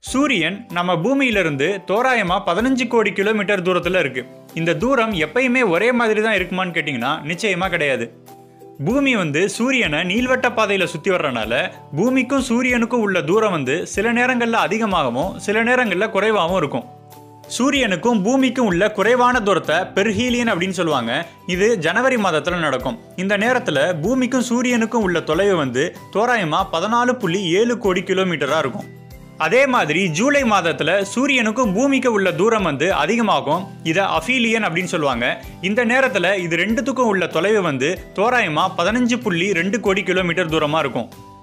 சூரியன் நம்ம பூமியிலிருந்து தோராயமா பதினஞ்சு கோடி கிலோமீட்டர் தூரத்தில் இருக்கு இந்த தூரம் எப்பயுமே ஒரே மாதிரி தான் இருக்குமான்னு கேட்டிங்கன்னா நிச்சயமா கிடையாது பூமி வந்து சூரியனை நீள்வட்ட பாதையில் சுற்றி வர்றனால பூமிக்கும் சூரியனுக்கும் உள்ள தூரம் வந்து சில நேரங்களில் அதிகமாகவும் சில நேரங்களில் குறைவாகவும் இருக்கும் சூரியனுக்கும் பூமிக்கும் உள்ள குறைவான தூரத்தை பெர்ஹீலியன் அப்படின்னு சொல்லுவாங்க இது ஜனவரி மாதத்தில் நடக்கும் இந்த நேரத்தில் பூமிக்கும் சூரியனுக்கும் உள்ள தொலைவு வந்து தோராயமாக பதினாலு புள்ளி ஏழு கோடி கிலோமீட்டராக இருக்கும் அதே மாதிரி ஜூலை மாதத்தில் சூரியனுக்கும் பூமிக்கு உள்ள தூரம் வந்து அதிகமாகும் இதை அஃபீலியன் அப்படின்னு சொல்லுவாங்க இந்த நேரத்தில் இது ரெண்டுத்துக்கும் உள்ள தொலைவு வந்து தோராயமாக பதினஞ்சு புள்ளி ரெண்டு கோடி கிலோமீட்டர் தூரமாக இருக்கும்